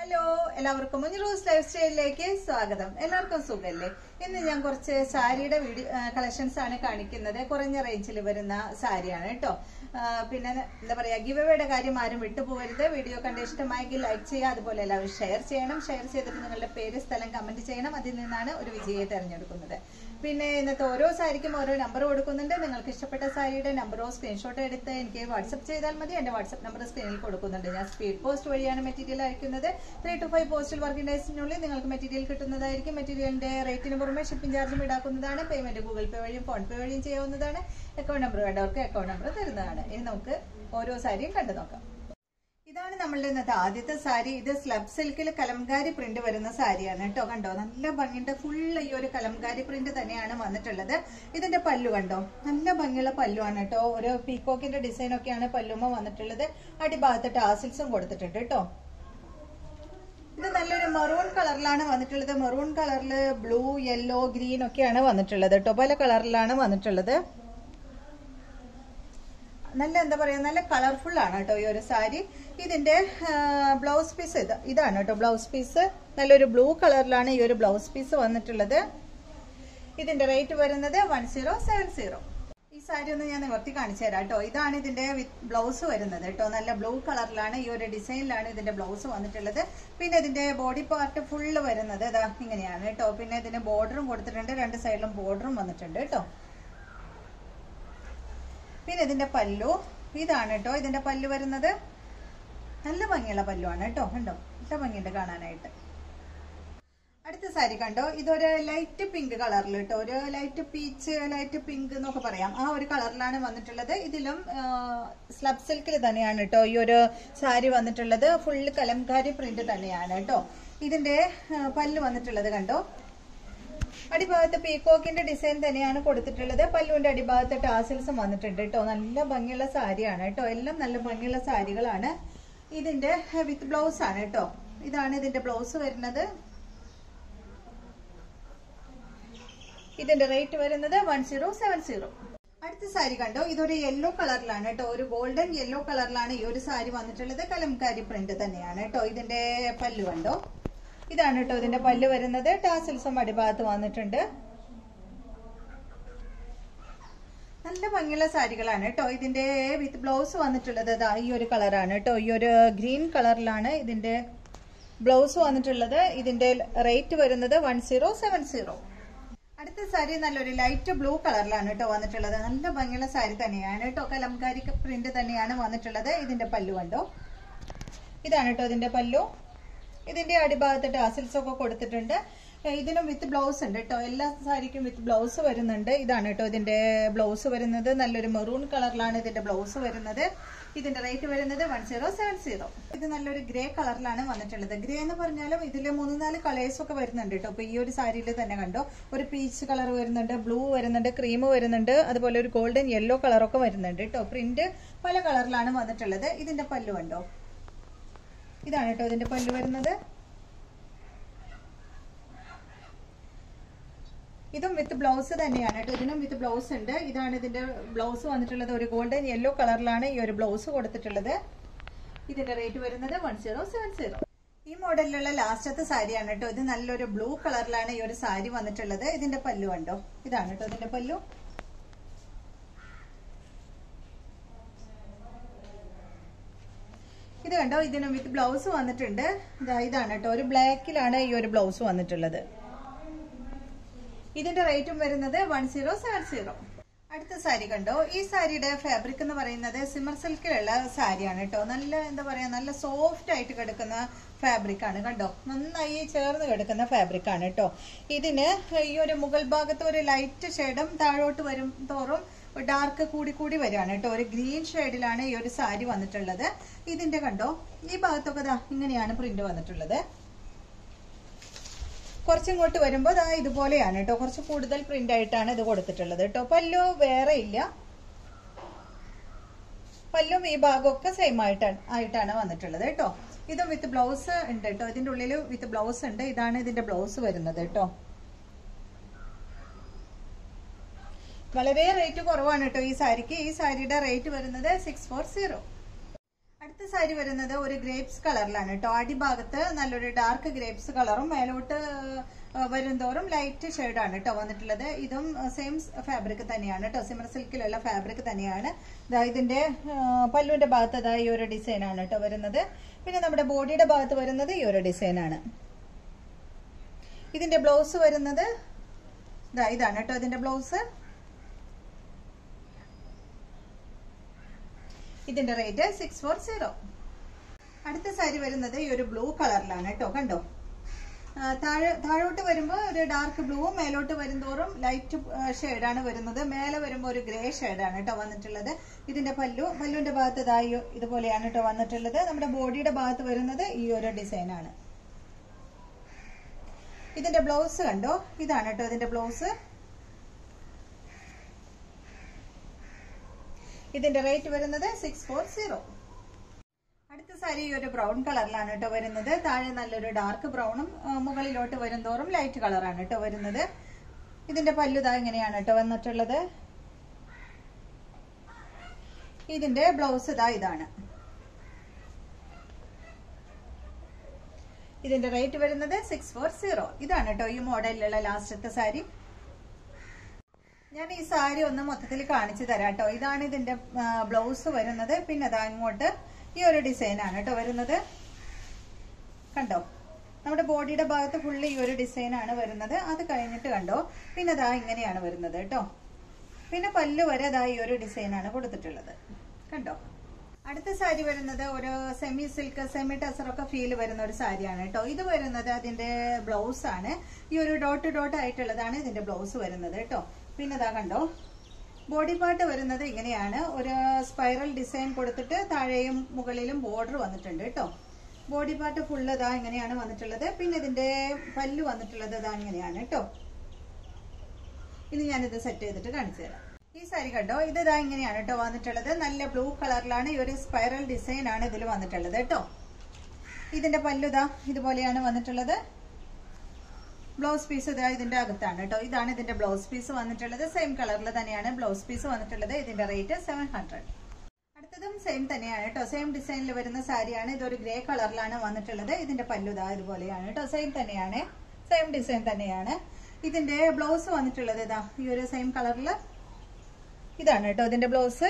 hello എല്ലാവർക്കും മുഞ്ഞു rose life സ്റ്റൈലിലേക്ക് സ്വാഗതം എല്ലാവർക്കും സുഖല്ലേ ഇന്ന് ഞാൻ കുറച്ച് സാരിയുടെ വീഡിയോ കളക്ഷൻസ് ആണ് കാണിക്കുന്നത് കുറഞ്ഞ റേഞ്ചിൽ വരുന്ന സാരിയാണ് കേട്ടോ ആ, പിന്നെ എന്താ പറയാ ഗിവ് അവയുടെ കാര്യം ആരും വിട്ടുപോകരുത് വീഡിയോ കണ്ട് ഇഷ്ടമായെങ്കിൽ ലൈക്ക് ചെയ്യുക അതുപോലെ എല്ലാവരും ഷെയർ ചെയ്യണം ഷെയർ ചെയ്തിട്ട് നിങ്ങളുടെ പേര് സ്ഥലം കമന്റ് ചെയ്യണം അതിൽ നിന്നാണ് ഒരു വിജയിയെ തെരഞ്ഞെടുക്കുന്നത് പിന്നെ ഇന്നത്തെ ഓരോ സാരിക്കും ഓരോ നമ്പർ കൊടുക്കുന്നുണ്ട് നിങ്ങൾക്ക് ഇഷ്ടപ്പെട്ട സാരിയുടെ നമ്പറോ സ്ക്രീൻഷോട്ടോ എടുത്ത് എനിക്ക് വാട്സപ്പ് ചെയ്താൽ മതി എന്റെ വാട്സപ്പ് നമ്പർ സ്ക്രീനിൽ കൊടുക്കുന്നുണ്ട് ഞാൻ സ്പീഡ് പോസ്റ്റ് വഴിയാണ് മെറ്റീരിയൽ അയക്കുന്നത് three two five postal working ഡേയ്സിനുള്ളിൽ നിങ്ങൾക്ക് മെറ്റീരിയൽ കിട്ടുന്നതായിരിക്കും മെറ്റീരിയലിന്റെ റേറ്റിന് പുറമെ ഷിപ്പിംഗ് ചാർജും ഈടാക്കുന്നതാണ് പേയ്മെന്റ് ഗൂഗിൾ പേ വഴിയും ഫോൺ പേ വഴിയും ചെയ്യാവുന്നതാണ് അക്കൗണ്ട് നമ്പർ വേണ്ടവർക്ക് അക്കൗണ്ട് നമ്പർ തരുന്നതാണ് ഇനി നമുക്ക് ഓരോ സാരിയും കണ്ടു നോക്കാം ഇതാണ് നമ്മളുടെ ഇന്നത്തെ ആദ്യത്തെ സാരി ഇത് സ്ലബ് സിൽക്കിൽ കലംകാരി പ്രിന്റ് വരുന്ന സാരിയാണ് കേട്ടോ കണ്ടോ നല്ല ഭംഗിയുടെ ഫുൾ ഈ ഒരു കലംകാരി പ്രിന്റ് തന്നെയാണ് വന്നിട്ടുള്ളത് ഇതിന്റെ പല്ലു കണ്ടോ നല്ല ഭംഗിയുള്ള പല്ലുവാണ് കേട്ടോ ഒരു പീക്കോക്കിന്റെ ഡിസൈൻ ഒക്കെയാണ് പല്ലുമ്മ വന്നിട്ടുള്ളത് അടിഭാഗത്ത് ടാസിൽസും കൊടുത്തിട്ടുണ്ട് കേട്ടോ ഇത് നല്ലൊരു മെറൂൺ കളറിലാണ് വന്നിട്ടുള്ളത് മെറൂൺ കളറിൽ ബ്ലൂ യെല്ലോ ഗ്രീൻ ഒക്കെയാണ് വന്നിട്ടുള്ളത് കേട്ടോ പല കളറിലാണ് വന്നിട്ടുള്ളത് നല്ല എന്താ പറയാ നല്ല കളർഫുൾ ആണ് കേട്ടോ ഈ ഒരു സാരി ഇതിന്റെ ബ്ലൗസ് പീസ് ഇത് ഇതാണ് കേട്ടോ ബ്ലൗസ് പീസ് നല്ലൊരു ബ്ലൂ കളറിലാണ് ഈ ഒരു ബ്ലൗസ് പീസ് വന്നിട്ടുള്ളത് ഇതിന്റെ റേറ്റ് വരുന്നത് വൺ സീറോ സെവൻ സീറോ ഈ സാരി ഒന്ന് ഞാൻ നിവർത്തി കാണിച്ചു തരാം കേട്ടോ ഇതാണ് ഇതിന്റെ ബ്ലൗസ് വരുന്നത് കേട്ടോ നല്ല ബ്ലൂ കളറിലാണ് ഈ ഒരു ഡിസൈനിലാണ് ഇതിന്റെ ബ്ലൗസ് വന്നിട്ടുള്ളത് പിന്നെ ഇതിന്റെ ബോഡി പാർട്ട് ഫുള്ള് വരുന്നത് ഇതാ ഇങ്ങനെയാണ് കേട്ടോ പിന്നെ ഇതിന് ബോർഡറും കൊടുത്തിട്ടുണ്ട് രണ്ട് സൈഡിലും ബോർഡറും വന്നിട്ടുണ്ട് കേട്ടോ പിന്നെ ഇതിന്റെ പല്ലു ഇതാണ് കേട്ടോ ഇതിന്റെ പല്ലു വരുന്നത് നല്ല ഭംഗിയുള്ള പല്ലുവാണ് കേട്ടോ കണ്ടോ നല്ല ഭംഗിയുണ്ട് കാണാനായിട്ട് അടുത്ത സാരി കണ്ടോ ഇതൊരു ലൈറ്റ് പിങ്ക് കളറിൽ കേട്ടോ ഒരു ലൈറ്റ് പീച്ച് ലൈറ്റ് പിങ്ക് എന്നൊക്കെ പറയാം ആ ഒരു കളറിലാണ് വന്നിട്ടുള്ളത് ഇതിലും സ്ലബ് സിൽക്കിൽ തന്നെയാണ് കേട്ടോ ഈ ഒരു സാരി വന്നിട്ടുള്ളത് ഫുള്ള് കലംകാരി പ്രിന്റ് തന്നെയാണ് കേട്ടോ ഇതിന്റെ ആ, പല്ല് വന്നിട്ടുള്ളത് കണ്ടോ അടിഭാഗത്ത് പീക്കോക്കിന്റെ ഡിസൈൻ തന്നെയാണ് കൊടുത്തിട്ടുള്ളത് പല്ലുവിന്റെ അടിഭാഗത്ത് ടാസിൽസും വന്നിട്ടുണ്ട് കേട്ടോ നല്ല ഭംഗിയുള്ള സാരിയാണ് കേട്ടോ എല്ലാം നല്ല ഭംഗിയുള്ള സാരികളാണ് ഇതിന്റെ വിത്ത് ബ്ലൗസ് ആണ് കേട്ടോ ഇതാണ് ഇതിന്റെ ബ്ലൗസ് വരുന്നത് ഇതിന്റെ റേറ്റ് വരുന്നത് വൺ സീറോ സെവൻ സീറോ അടുത്ത സാരി കണ്ടോ ഇതൊരു യെല്ലോ കളറിലാണ് കേട്ടോ ഒരു ഗോൾഡൻ യെല്ലോ കളറിലാണ് ഈ ഒരു സാരി വന്നിട്ടുള്ളത് കലംകാരി പ്രിന്റ് തന്നെയാണ് കേട്ടോ ഇതിന്റെ പല്ലു കണ്ടോ ഇതാണ് കേട്ടോ ഇതിന്റെ പല്ല് വരുന്നത് ടാസിൽസും അടിഭാഗത്ത് വന്നിട്ടുണ്ട് നല്ല ഭംഗിയുള്ള സാരികളാണ് കേട്ടോ ഇതിന്റെ വിത്ത് ബ്ലൗസ് വന്നിട്ടുള്ളത് ഇതാ ഈ ഒരു കളറാണ് കേട്ടോ ഈ ഒരു ഗ്രീൻ കളറിലാണ് ഇതിന്റെ ബ്ലൗസ് വന്നിട്ടുള്ളത് ഇതിന്റെ റേറ്റ് വരുന്നത് വൺ സീറോ സെവൻ സീറോ അടുത്ത സാരി നല്ലൊരു ലൈറ്റ് ബ്ലൂ കളറിലാണ് കേട്ടോ വന്നിട്ടുള്ളത് നല്ല ഭംഗിയുള്ള സാരി തന്നെയാണ് കേട്ടോ കലംകാരി പ്രിന്റ് തന്നെയാണ് വന്നിട്ടുള്ളത് ഇതിന്റെ പല്ലു കണ്ടോ ഇതാണ് കേട്ടോ ഇതിന്റെ പല്ലു ഇതിന്റെ അടിഭാഗത്ത് ടാസിൽസ് ഒക്കെ കൊടുത്തിട്ടുണ്ട് ഏ, ഇതിനും വിത്ത് ബ്ലൗസ് ഉണ്ട് കേട്ടോ എല്ലാ സാരിക്കും വിത്ത് ബ്ലൗസ് വരുന്നുണ്ട് ഇതാണ് കേട്ടോ ഇതിന്റെ ബ്ലൗസ് വരുന്നത് നല്ലൊരു മെറൂൺ കളറിലാണ് ഇതിന്റെ ബ്ലൗസ് വരുന്നത് ഇതിന്റെ റേറ്റ് വരുന്നത് വൺ സീറോ സെവൻ സീറോ ഇത് നല്ലൊരു ഗ്രേ കളറിലാണ് വന്നിട്ടുള്ളത് ഗ്രേ എന്ന് പറഞ്ഞാലും ഇതിൽ മൂന്ന് നാല് കളേഴ്സ് ഒക്കെ വരുന്നുണ്ട് കേട്ടോ ഇപ്പൊ ഈ ഒരു സാരിയിൽ തന്നെ കണ്ടോ ഒരു പീച്ച് കളർ വരുന്നുണ്ട് ബ്ലൂ വരുന്നുണ്ട് ക്രീം വരുന്നുണ്ട് അതുപോലെ ഒരു ഗോൾഡൻ യെല്ലോ കളറൊക്കെ വരുന്നുണ്ട് കേട്ടോ പ്രിന്റ് പല കളറിലാണ് വന്നിട്ടുള്ളത് ഇതിന്റെ പല്ലു കണ്ടോ ഇതാണ് കേട്ടോ ഇതിന്റെ പല്ലു വരുന്നത് ഇതും വിത്ത് ബ്ലൗസ് തന്നെയാണ് കേട്ടോ ഇതിനും വിത്ത് ബ്ലൗസ് ഉണ്ട് ഇതാണ് ഇതിന്റെ ബ്ലൗസ് വന്നിട്ടുള്ളത് ഒരു ഗോൾഡൻ യെല്ലോ കളറിലാണ് ഈ ഒരു ബ്ലൗസ് കൊടുത്തിട്ടുള്ളത് ഇതിന്റെ റേറ്റ് വരുന്നത് വൺ സീറോ സെവൻ സീറോ ഈ മോഡലിലുള്ള ലാസ്റ്റത്തെ സാരിയാണ് കേട്ടോ ഇത് നല്ലൊരു ബ്ലൂ കളറിലാണ് ഈ ഒരു സാരി വന്നിട്ടുള്ളത് ഇതിന്റെ പല്ലു കണ്ടോ ഇതാണ് കേട്ടോ ഇതിന്റെ പല്ലു ഇത് കണ്ടോ ഇതിനും വിത്ത് ബ്ലൗസ് വന്നിട്ടുണ്ട് ഇതാ ഇതാണ് കേട്ടോ ഒരു ബ്ലാക്കിലാണ് ഈ ഒരു ബ്ലൗസ് വന്നിട്ടുള്ളത് ഇതിന്റെ റേറ്റും വരുന്നത് വൺ സീറോ സെവൻ സീറോ അടുത്ത സാരി കണ്ടോ ഈ സാരിയുടെ ഫാബ്രിക് എന്ന് പറയുന്നത് സിമർ സിൽക്കിലുള്ള സാരിയാണ് കേട്ടോ നല്ല എന്താ പറയാ നല്ല സോഫ്റ്റ് ആയിട്ട് കിടക്കുന്ന ഫാബ്രിക് ആണ് കണ്ടോ നന്നായി ചേർന്ന് കിടക്കുന്ന ഫാബ്രിക് ആണ് കേട്ടോ ഇതിന് ഈ ഒരു മുകൾ ഭാഗത്ത് ഒരു ലൈറ്റ് ഷെയ്ഡും താഴോട്ട് വരും തോറും ഡാർക്ക് കൂടി കൂടി വരികയാണ് കേട്ടോ ഒരു ഗ്രീൻ ഷെയ്ഡിലാണ് ഈ ഒരു സാരി വന്നിട്ടുള്ളത് ഇതിന്റെ കണ്ടോ ഈ ഭാഗത്തൊക്കെ ദാ ഇങ്ങനെയാണ് പ്രിന്റ് വന്നിട്ടുള്ളത് കുറച്ചിങ്ങോട്ട് വരുമ്പോൾ ദാ ഇതുപോലെയാണ് കേട്ടോ കുറച്ച് കൂടുതൽ പ്രിന്റ് ആയിട്ടാണ് ഇത് കൊടുത്തിട്ടുള്ളത് കേട്ടോ പല്ലു വേറെ ഇല്ല പല്ലും ഈ ഭാഗമൊക്കെ സെയിം ആയിട്ടാണ് ആയിട്ടാണ് വന്നിട്ടുള്ളത് കേട്ടോ ഇതും വിത്ത് ബ്ലൗസ് ഉണ്ട് കേട്ടോ ഇതിന്റെ ഉള്ളിൽ വിത്ത് ബ്ലൗസ് ഉണ്ട് ഇതാണ് ഇതിന്റെ ബ്ലൗസ് വരുന്നത് കേട്ടോ വളരെ റേറ്റ് കുറവാണ് കേട്ടോ ഈ സാരിക്ക് ഈ സാരിയുടെ റേറ്റ് വരുന്നത് സിക്സ് ഫോർ സീറോ അടുത്ത സാരി വരുന്നത് ഒരു ഗ്രേപ്സ് കളറിലാണ് കേട്ടോ അടിഭാഗത്ത് നല്ലൊരു ഡാർക്ക് ഗ്രേപ്സ് കളറും മേലോട്ട് വരുംതോറും ലൈറ്റ് ഷെയ്ഡാണ് കേട്ടോ വന്നിട്ടുള്ളത് ഇതും സെയിം ഫാബ്രിക് തന്നെയാണ് കേട്ടോ സിമർ സിൽക്കിലുള്ള ഫാബ്രിക് തന്നെയാണ് ദാ ഇതിന്റെ ആ, പല്ലുവിന്റെ ഭാഗത്ത് ദാ ഈ ഒരു ഡിസൈൻ ആണ് കേട്ടോ വരുന്നത് പിന്നെ നമ്മുടെ ബോഡിയുടെ ഭാഗത്ത് വരുന്നത് ഈ ഒരു ഡിസൈൻ ആണ് ഇതിന്റെ ബ്ലൗസ് വരുന്നത് ദാ ഇതാണ് കേട്ടോ ഇതിന്റെ ബ്ലൗസ് ഇതിന്റെ റേറ്റ് സിക്സ് ഫോർ സീറോ അടുത്ത സാരി വരുന്നത് ഈ ഒരു ബ്ലൂ കളറിലാണ് കേട്ടോ കണ്ടോ ആ, താഴെ താഴോട്ട് വരുമ്പോൾ ഒരു ഡാർക്ക് ബ്ലൂവും മേലോട്ട് വരുന്തോറും ലൈറ്റ് ഷെയ്ഡാണ് വരുന്നത് മേലെ വരുമ്പോൾ ഒരു ഗ്രേ ഷെയ്ഡാണ് കേട്ടോ വന്നിട്ടുള്ളത് ഇതിന്റെ പല്ലു പല്ലുവിന്റെ ഭാഗത്ത് ഇതായി ഇതുപോലെയാണ് കേട്ടോ വന്നിട്ടുള്ളത് നമ്മുടെ ബോഡിയുടെ ഭാഗത്ത് വരുന്നത് ഈ ഒരു ഡിസൈനാണ് ഇതിന്റെ ബ്ലൗസ് കണ്ടോ ഇതാണ് കേട്ടോ ഇതിന്റെ ബ്ലൗസ് ഇതിന്റെ റേറ്റ് വരുന്നത് സിക്സ് ഫോർ സീറോ അടുത്ത സാരി ഈ ഒരു ബ്രൗൺ കളറിലാണ് കേട്ടോ വരുന്നത് താഴെ നല്ലൊരു ഡാർക്ക് ബ്രൗണും ആ, മുകളിലോട്ട് വരുന്തോറും ലൈറ്റ് കളറാണ് കേട്ടോ വരുന്നത് ഇതിന്റെ പല്ലു ഇതാ ഇങ്ങനെയാണ് കേട്ടോ വന്നിട്ടുള്ളത് ഇതിന്റെ ബ്ലൗസ് ഇതാ ഇതാണ് ഇതിന്റെ റേറ്റ് വരുന്നത് സിക്സ് ഫോർ സീറോ ഇതാണ് കേട്ടോ ഈ മോഡലിലുള്ള ലാസ്റ്റത്തെ സാരി ഞാൻ ഈ സാരി ഒന്ന് മൊത്തത്തിൽ കാണിച്ചു തരാം കേട്ടോ ഇതാണ് ഇതിന്റെ ബ്ലൗസ് വരുന്നത് പിന്നെ അതാ ഇങ്ങോട്ട് ഈ ഒരു ഡിസൈൻ ആണ് കേട്ടോ വരുന്നത് കണ്ടോ നമ്മുടെ ബോഡിയുടെ ഭാഗത്ത് ഫുള്ള് ഈ ഒരു ഡിസൈൻ ആണ് വരുന്നത് അത് കഴിഞ്ഞിട്ട് കണ്ടോ പിന്നെ അതാ ഇങ്ങനെയാണ് വരുന്നത് കേട്ടോ പിന്നെ പല്ല് വരെ അതാ ഈ ഒരു ഡിസൈൻ ആണ് കൊടുത്തിട്ടുള്ളത് കണ്ടോ അടുത്ത സാരി വരുന്നത് ഒരു സെമി സിൽക്ക് സെമി ടസറൊക്കെ ഫീൽ വരുന്ന ഒരു സാരിയാണ് കേട്ടോ ഇത് വരുന്നത് അതിന്റെ ബ്ലൗസ് ആണ് ഈ ഒരു ഡോട്ട് ഡോട്ട് ആയിട്ടുള്ളതാണ് ഇതിന്റെ ബ്ലൗസ് വരുന്നത് കേട്ടോ പിന്നെ ഇതാ കണ്ടോ ബോഡി പാർട്ട് വരുന്നത് ഇങ്ങനെയാണ് ഒരു സ്പൈറൽ ഡിസൈൻ കൊടുത്തിട്ട് താഴെയും മുകളിലും ബോർഡർ വന്നിട്ടുണ്ട് കേട്ടോ ബോഡി പാർട്ട് ഫുള്ള് ഇതാ ഇങ്ങനെയാണ് വന്നിട്ടുള്ളത് പിന്നെ ഇതിന്റെ പല്ല് വന്നിട്ടുള്ളത് ഇതാ ഇങ്ങനെയാണ് കേട്ടോ ഇനി ഞാനിത് സെറ്റ് ചെയ്തിട്ട് കാണിച്ചു തരാം ഈ സാരി കണ്ടോ ഇത് ഇതാ ഇങ്ങനെയാണ് കേട്ടോ വന്നിട്ടുള്ളത് നല്ല ബ്ലൂ കളറിലാണ് ഈ ഒരു സ്പൈറൽ ഡിസൈൻ ആണ് ഇതിൽ വന്നിട്ടുള്ളത് കേട്ടോ ഇതിന്റെ പല്ലു ഇതാ ഇതുപോലെയാണ് വന്നിട്ടുള്ളത് ബ്ലൗസ് പീസ് ഇതാ ഇതിന്റെ അകത്താണ് കേട്ടോ ഇതാണ് ഇതിന്റെ ബ്ലൗസ് പീസ് വന്നിട്ടുള്ളത് സെയിം കളറിൽ തന്നെയാണ് ബ്ലൗസ് പീസ് വന്നിട്ടുള്ളത് ഇതിന്റെ റേറ്റ് സെവൻ ഹൺഡ്രഡ് അടുത്തതും സെയിം തന്നെയാണ് കേട്ടോ സെയിം ഡിസൈനിൽ വരുന്ന സാരിയാണ് ഇതൊരു ഗ്രേ കളറിലാണ് വന്നിട്ടുള്ളത് ഇതിന്റെ പല്ലു ഇതാ ഇതുപോലെയാണ് കേട്ടോ സെയിം തന്നെയാണ് സെയിം ഡിസൈൻ തന്നെയാണ് ഇതിന്റെ ബ്ലൗസ് വന്നിട്ടുള്ളത് ഇതാ ഈ ഒരു സെയിം കളറിൽ ഇതാണ് കേട്ടോ ഇതിന്റെ ബ്ലൗസ്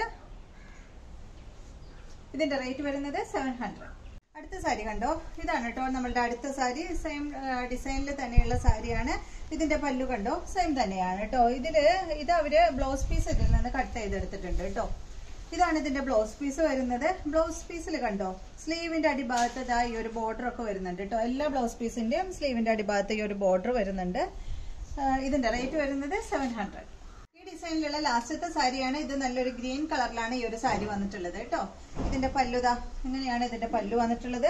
ഇതിന്റെ റേറ്റ് വരുന്നത് സെവൻ ഹൺഡ്രഡ് അടുത്ത സാരി കണ്ടോ ഇതാണ് കേട്ടോ നമ്മളുടെ അടുത്ത സാരി സെയിം ഡിസൈനിൽ തന്നെയുള്ള സാരിയാണ് ഇതിന്റെ പല്ലു കണ്ടോ സെയിം തന്നെയാണ് കേട്ടോ ഇതില് ഇത് അവര് ബ്ലൗസ് പീസ് ഇതിൽ നിന്ന് കട്ട് ചെയ്തെടുത്തിട്ടുണ്ട് കേട്ടോ ഇതാണ് ഇതിന്റെ ബ്ലൗസ് പീസ് വരുന്നത് ബ്ലൗസ് പീസിൽ കണ്ടോ സ്ലീവിന്റെ അടിഭാഗത്ത് ഇതാ ഈ ഒരു ബോർഡർ ഒക്കെ വരുന്നുണ്ട് കേട്ടോ എല്ലാ ബ്ലൗസ് പീസിന്റെയും സ്ലീവിന്റെ അടിഭാഗത്ത് ഈ ഒരു ബോർഡർ വരുന്നുണ്ട് ആ, ഇതിന്റെ റേറ്റ് വരുന്നത് സെവൻ ഹൺഡ്രഡ് ഈ ഡിസൈനിലുള്ള ലാസ്റ്റത്തെ സാരിയാണ് ഇത് നല്ലൊരു ഗ്രീൻ കളറിലാണ് ഈ ഒരു സാരി വന്നിട്ടുള്ളത് കേട്ടോ ഇതിന്റെ പല്ലുതാ ഇങ്ങനെയാണ് ഇതിന്റെ പല്ലു വന്നിട്ടുള്ളത്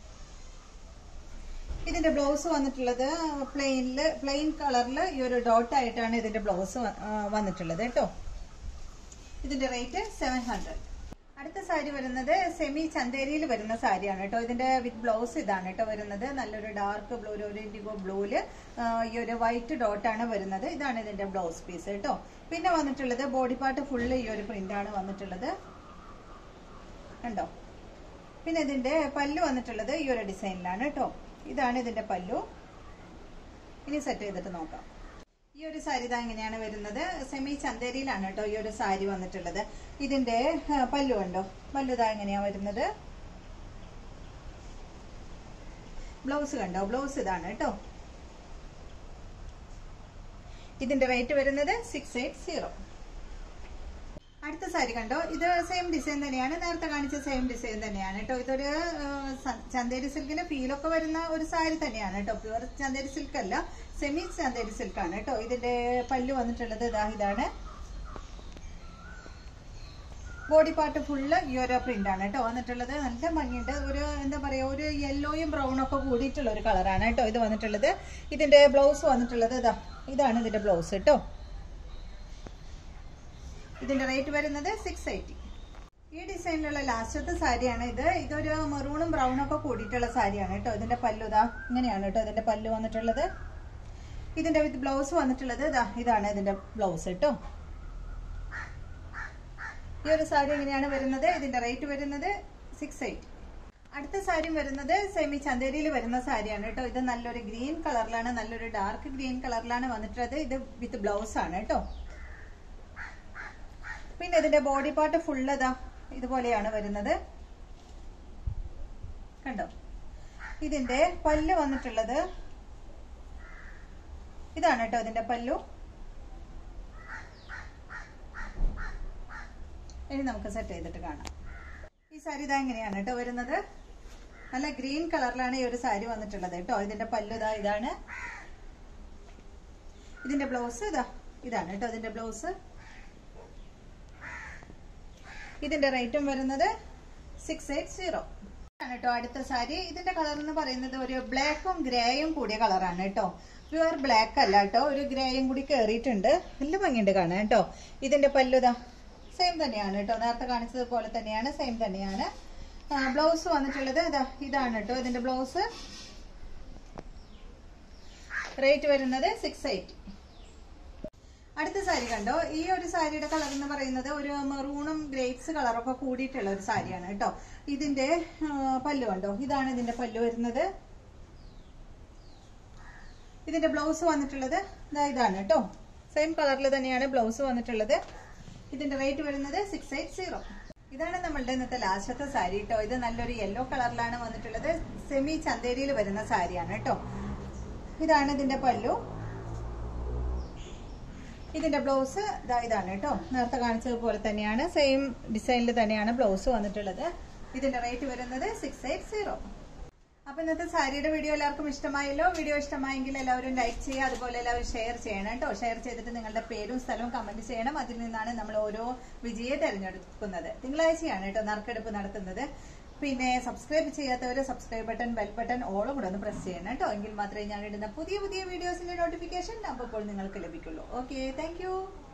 ഇതിന്റെ ബ്ലൗസ് വന്നിട്ടുള്ളത് പ്ലെയിനില് പ്ലെയിൻ കളറിൽ ഈ ഒരു ഡോട്ട് ആയിട്ടാണ് ഇതിന്റെ ബ്ലൗസ് വന്നിട്ടുള്ളത് കേട്ടോ ഇതിന്റെ റേറ്റ് സെവൻ ഹൺഡ്രഡ് അടുത്ത സാരി വരുന്നത് സെമി ചന്തേരിയിൽ വരുന്ന സാരിയാണ് കേട്ടോ ഇതിന്റെ വിത്ത് ബ്ലൗസ് ഇതാണ് കേട്ടോ വരുന്നത് നല്ലൊരു ഡാർക്ക് ബ്ലൂ ഒരു ഇൻഡിഗോ ബ്ലൂവില് ഈ ഒരു വൈറ്റ് ഡോട്ടാണ് വരുന്നത് ഇതാണ് ഇതിന്റെ ബ്ലൗസ് പീസ് കേട്ടോ പിന്നെ വന്നിട്ടുള്ളത് ബോഡി പാർട്ട് ഫുള്ള് ഈ ഒരു പ്രിന്റ് ആണ് വന്നിട്ടുള്ളത് കണ്ടോ പിന്നെ ഇതിന്റെ പല്ലു വന്നിട്ടുള്ളത് ഈ ഒരു ഡിസൈനിലാണ് കേട്ടോ ഇതാണ് ഇതിന്റെ പല്ലു ഇനി സെറ്റ് ചെയ്തിട്ട് നോക്കാം ഈ ഒരു സാരി ഇതാ ഇങ്ങനെയാണ് വരുന്നത് സെമി ചന്തേരിയിലാണ് കേട്ടോ ഈ ഒരു സാരി വന്നിട്ടുള്ളത് ഇതിന്റെ ആ, പല്ലു ഉണ്ടോ പല്ലു ഇതാ ഇങ്ങനെയാ വരുന്നത് ബ്ലൗസ് കണ്ടോ ബ്ലൗസ് ഇതാണ് കേട്ടോ ഇതിന്റെ റേറ്റ് വരുന്നത് സിക്സ് എയ്റ്റ് സീറോ അടുത്ത സാരി കണ്ടോ ഇത് സെയിം ഡിസൈൻ തന്നെയാണ് നേരത്തെ കാണിച്ച സെയിം ഡിസൈൻ തന്നെയാണ് കേട്ടോ ഇതൊരു ആ, സ- ചന്തേരി സിൽക്കിന്റെ ഫീലൊക്കെ വരുന്ന ഒരു സാരി തന്നെയാണ് കേട്ടോ പ്യുവർ ചന്തേരി സിൽക്ക് അല്ല സെമി ചന്തേരി സിൽക്കാണ് കേട്ടോ ഇതിന്റെ പല്ല് വന്നിട്ടുള്ളത് ഇതാ ഇതാണ് ബോഡി പാർട്ട് ഫുള്ള് ഈ ഒരു പ്രിന്റ് ആണ് കേട്ടോ വന്നിട്ടുള്ളത് നല്ല ഭംഗിയുണ്ട് ഒരു എന്താ പറയാ ഒരു യെല്ലോയും ബ്രൗണും ഒക്കെ കൂടിയിട്ടുള്ള ഒരു കളറാണ് കേട്ടോ ഇത് വന്നിട്ടുള്ളത് ഇതിന്റെ ബ്ലൗസ് വന്നിട്ടുള്ളത് ഇതാ ഇതാണ് ഇതിന്റെ ബ്ലൗസ് കേട്ടോ ഇതിന്റെ റേറ്റ് വരുന്നത് സിക്സ് എയ്റ്റി ഈ ഡിസൈനിലുള്ള ലാസ്റ്റത്തെ സാരിയാണ് ഇത് ഇതൊരു മെറൂണും ബ്രൗണും ഒക്കെ കൂടിയിട്ടുള്ള സാരിയാണ് കേട്ടോ ഇതിന്റെ പല്ലു ഇതാ ഇങ്ങനെയാണ് കേട്ടോ ഇതിന്റെ പല്ലു വന്നിട്ടുള്ളത് ഇതിന്റെ വിത്ത് ബ്ലൗസ് വന്നിട്ടുള്ളത് ഇതാ ഇതാണ് ഇതിന്റെ ബ്ലൗസ് കേട്ടോ ഈ ഒരു സാരി എങ്ങനെയാണ് വരുന്നത് ഇതിന്റെ റേറ്റ് വരുന്നത് സിക്സ് എയ്റ്റ് അടുത്ത സാരി വരുന്നത് സെമി ചന്തേരിയിൽ വരുന്ന സാരിയാണ് കേട്ടോ ഇത് നല്ലൊരു ഗ്രീൻ കളറിലാണ് നല്ലൊരു ഡാർക്ക് ഗ്രീൻ കളറിലാണ് വന്നിട്ടുള്ളത് ഇത് വിത്ത് ബ്ലൗസ് ആണ് കേട്ടോ പിന്നെ ഇതിന്റെ ബോഡി പാർട്ട് ഫുള്ള് ഇതാ ഇതുപോലെയാണ് വരുന്നത് കണ്ടോ ഇതിന്റെ പല്ല് വന്നിട്ടുള്ളത് ഇതാണ് കേട്ടോ ഇതിന്റെ പല്ലു ഇനി നമുക്ക് സെറ്റ് ചെയ്തിട്ട് കാണാം ഈ സാരി ഇതാ എങ്ങനെയാണ് കേട്ടോ വരുന്നത് നല്ല ഗ്രീൻ കളറിലാണ് ഈ ഒരു സാരി വന്നിട്ടുള്ളത് കേട്ടോ ഇതിന്റെ പല്ലു ഇതാ ഇതാണ് ഇതിന്റെ ബ്ലൗസ് ഇതാ ഇതാണ് കേട്ടോ ഇതിന്റെ ബ്ലൗസ് ഇതിന്റെ റേറ്റും വരുന്നത് സിക്സ് എയ്റ്റ് സീറോ ആണ് കേട്ടോ അടുത്ത സാരി ഇതിന്റെ കളർ എന്ന് പറയുന്നത് ഒരു ബ്ലാക്കും ഗ്രേയും കൂടിയ കളറാണ് കേട്ടോ പ്യുവർ ബ്ലാക്ക് അല്ല കേട്ടോ ഒരു ഗ്രേയും കൂടി കയറിയിട്ടുണ്ട് നല്ല ഭംഗിയുണ്ട് കാണാൻ കേട്ടോ ഇതിന്റെ പല്ലുതാ സെയിം തന്നെയാണ് കേട്ടോ നേരത്തെ കാണിച്ചത് പോലെ തന്നെയാണ് സെയിം തന്നെയാണ് ബ്ലൗസ് വന്നിട്ടുള്ളത് ഇതാ ഇതാണ് കേട്ടോ ഇതിന്റെ ബ്ലൗസ് റേറ്റ് വരുന്നത് സിക്സ് എയ്റ്റ് അടുത്ത സാരി കണ്ടോ ഈ ഒരു സാരിയുടെ കളർ എന്ന് പറയുന്നത് ഒരു മെറൂണും ഗ്രേപ്സ് കളറൊക്കെ കൂടിയിട്ടുള്ള ഒരു സാരിയാണ് കേട്ടോ ഇതിന്റെ ആ, പല്ലു കണ്ടോ ഇതാണ് ഇതിന്റെ പല്ലു വരുന്നത് ഇതിന്റെ ബ്ലൗസ് വന്നിട്ടുള്ളത് ദാ ഇതാണ് കേട്ടോ സെയിം കളറിൽ തന്നെയാണ് ബ്ലൗസ് വന്നിട്ടുള്ളത് ഇതിന്റെ റേറ്റ് വരുന്നത് സിക്സ് എയ്റ്റ് സീറോ ഇതാണ് നമ്മളുടെ ഇന്നത്തെ ലാസ്റ്റത്തെ സാരി കേട്ടോ ഇത് നല്ലൊരു യെല്ലോ കളറിലാണ് വന്നിട്ടുള്ളത് സെമി ചന്തേരിയിൽ വരുന്ന സാരിയാണ് കേട്ടോ ഇതാണ് ഇതിന്റെ പല്ലു ഇതിന്റെ ബ്ലൗസ് ഇതാ ഇതാണ് കേട്ടോ നേരത്തെ കാണിച്ചത് പോലെ തന്നെയാണ് സെയിം ഡിസൈനിൽ തന്നെയാണ് ബ്ലൗസ് വന്നിട്ടുള്ളത് ഇതിന്റെ റേറ്റ് വരുന്നത് സിക്സ് എയ്റ്റ് സീറോ അപ്പൊ ഇന്നത്തെ സാരിയുടെ വീഡിയോ എല്ലാവർക്കും ഇഷ്ടമായല്ലോ വീഡിയോ ഇഷ്ടമായെങ്കിൽ എല്ലാവരും ലൈക്ക് ചെയ്യുക അതുപോലെ എല്ലാവരും ഷെയർ ചെയ്യണം കേട്ടോ ഷെയർ ചെയ്തിട്ട് നിങ്ങളുടെ പേരും സ്ഥലവും കമന്റ് ചെയ്യണം അതിൽ നിന്നാണ് നമ്മൾ ഓരോ വിജയെ തെരഞ്ഞെടുക്കുന്നത് തിങ്കളാഴ്ചയാണ് കേട്ടോ നറുക്കെടുപ്പ് നടത്തുന്നത് പിന്നെ സബ്സ്ക്രൈബ് ചെയ്യാത്തവര് സബ്സ്ക്രൈബ് ബട്ടൺ ബെൽ ബട്ടൺ ഓളും കൂടെ ഒന്ന് പ്രസ് ചെയ്യണം കേട്ടോ എങ്കിൽ മാത്രമേ ഞാൻ ഇടുന്ന പുതിയ പുതിയ വീഡിയോസിന്റെ നോട്ടിഫിക്കേഷൻ അപ്പോൾ നിങ്ങൾക്ക് ലഭിക്കുള്ളൂ ഓക്കെ താങ്ക്